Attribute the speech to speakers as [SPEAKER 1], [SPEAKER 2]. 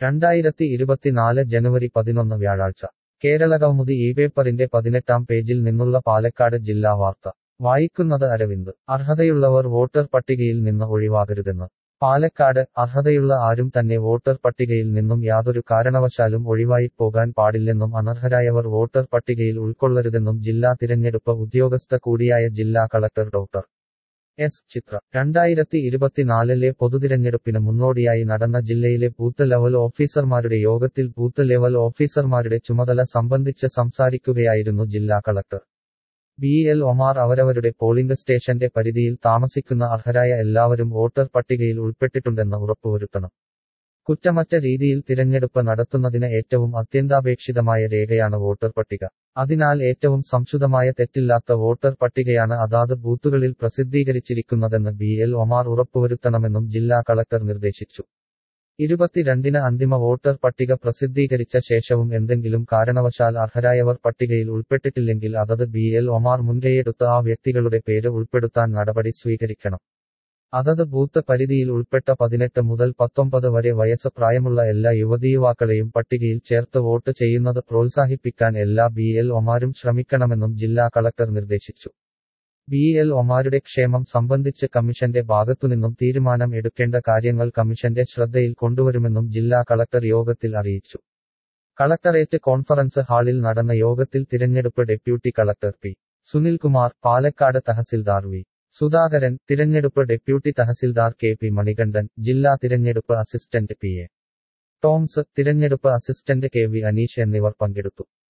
[SPEAKER 1] രണ്ടായിരത്തി ഇരുപത്തിനാല് ജനുവരി പതിനൊന്ന് വ്യാഴാഴ്ച കേരളകൗമുദി ഈ പേപ്പറിന്റെ പതിനെട്ടാം പേജിൽ നിന്നുള്ള പാലക്കാട് ജില്ലാ വാർത്ത വായിക്കുന്നത് അരവിന്ദ് അർഹതയുള്ളവർ വോട്ടർ പട്ടികയിൽ നിന്ന് ഒഴിവാകരുതെന്ന് പാലക്കാട് അർഹതയുള്ള ആരും തന്നെ വോട്ടർ പട്ടികയിൽ നിന്നും യാതൊരു കാരണവശാലും ഒഴിവായിപ്പോകാൻ പാടില്ലെന്നും അനർഹരായവർ വോട്ടർ പട്ടികയിൽ ഉൾക്കൊള്ളരുതെന്നും ജില്ലാ തിരഞ്ഞെടുപ്പ് ഉദ്യോഗസ്ഥ കൂടിയായ ജില്ലാ കളക്ടർ ഡോക്ടർ എസ് ചിത്ര രണ്ടായിരത്തി ഇരുപത്തിനാലിലെ പൊതുതിരഞ്ഞെടുപ്പിന് മുന്നോടിയായി നടന്ന ജില്ലയിലെ ബൂത്ത് ലെവൽ ഓഫീസർമാരുടെ യോഗത്തിൽ ബൂത്ത് ലെവൽ ഓഫീസർമാരുടെ ചുമതല സംബന്ധിച്ച് സംസാരിക്കുകയായിരുന്നു ജില്ലാ കളക്ടർ ബി എൽ ഒമാർ അവരവരുടെ പോളിംഗ് സ്റ്റേഷന്റെ പരിധിയിൽ താമസിക്കുന്ന അർഹരായ എല്ലാവരും വോട്ടർ പട്ടികയിൽ ഉൾപ്പെട്ടിട്ടുണ്ടെന്ന് ഉറപ്പുവരുത്തണം കുറ്റമറ്റ രീതിയിൽ തിരഞ്ഞെടുപ്പ് നടത്തുന്നതിന് ഏറ്റവും അത്യന്താപേക്ഷിതമായ രേഖയാണ് വോട്ടർ പട്ടിക അതിനാൽ ഏറ്റവും സംശുദ്ധമായ തെറ്റില്ലാത്ത വോട്ടർ പട്ടികയാണ് അതാത് ബൂത്തുകളിൽ പ്രസിദ്ധീകരിച്ചിരിക്കുന്നതെന്ന് ബി എൽ ഒമാർ ഉറപ്പുവരുത്തണമെന്നും ജില്ലാ കളക്ടർ നിർദ്ദേശിച്ചു ഇരുപത്തിരണ്ടിന് അന്തിമ വോട്ടർ പട്ടിക പ്രസിദ്ധീകരിച്ച ശേഷവും എന്തെങ്കിലും കാരണവശാൽ അർഹരായവർ പട്ടികയിൽ ഉൾപ്പെട്ടിട്ടില്ലെങ്കിൽ അതത് ബി എൽ ഒമാർ മുൻകൈയെടുത്ത് ആ വ്യക്തികളുടെ പേര് ഉൾപ്പെടുത്താൻ നടപടി സ്വീകരിക്കണം അതത് ബൂത്ത് പരിധിയിൽ ഉൾപ്പെട്ട പതിനെട്ട് മുതൽ പത്തൊമ്പത് വരെ വയസ്സ് പ്രായമുള്ള എല്ലാ യുവതീയുവാക്കളെയും പട്ടികയിൽ ചേർത്ത് വോട്ട് ചെയ്യുന്നത് പ്രോത്സാഹിപ്പിക്കാൻ എല്ലാ ബി എൽ ഒമാരും ശ്രമിക്കണമെന്നും ജില്ലാ കളക്ടർ നിർദ്ദേശിച്ചു ബി എൽ ഒമാരുടെ ക്ഷേമം സംബന്ധിച്ച് കമ്മീഷന്റെ ഭാഗത്തുനിന്നും തീരുമാനം എടുക്കേണ്ട കാര്യങ്ങൾ കമ്മീഷന്റെ ശ്രദ്ധയിൽ കൊണ്ടുവരുമെന്നും ജില്ലാ കളക്ടർ യോഗത്തിൽ അറിയിച്ചു കളക്ടറേറ്റ് കോൺഫറൻസ് ഹാളിൽ നടന്ന യോഗത്തിൽ തിരഞ്ഞെടുപ്പ് deputy collector P Sunilkumar Palakkad tahsildar V Sudhakaran തിരഞ്ഞെടുപ്പ് deputy tahsildar K P Manikandan ജില്ലാ തിരഞ്ഞെടുപ്പ് അസിസ്റ്റന്റ് പി എ ടോംസ് തിരഞ്ഞെടുപ്പ് അസിസ്റ്റന്റ് കെ വി അനീഷ് എന്നിവർ പങ്കെടുത്തു